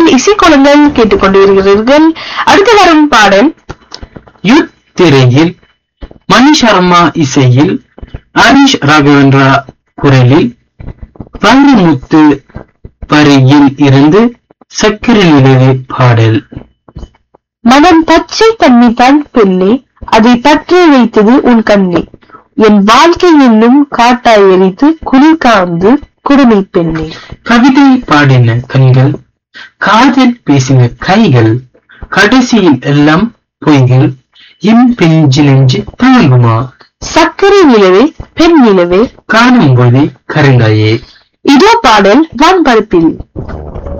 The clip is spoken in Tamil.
நிகழ்ச்சியில் இசைக்கோலங்கள் கேட்டுக்கொண்டிருக்கிறீர்கள் அடுத்து வரும் பாடல் யுத் திரையில் மணி சர்மா இசையில் ஹரிஷ் ராகவேந்திரா குரலில் வைரமுத்து வரியில் இருந்து சக்கரை நிலவு பாடல் மனம் பச்சை தண்ணி தான் பெண்ணே அதை பற்றி வைத்தது உன் கண்ணே என் வாழ்க்கை என்னும் காட்டாய் எரித்து குளிர் காந்து குடுமி பெண்ணே கவிதை பாடின கண்கள் காதல் பேசின கைகள் கடைசியில் எல்லாம் பொய்கள் என் பெஞ்சு நெஞ்சு தாங்குமா சர்க்கரை நிலவே பெண் நிலவே காணும் போதே கருங்காயே இதோ பாடல் வான்பரப்பில்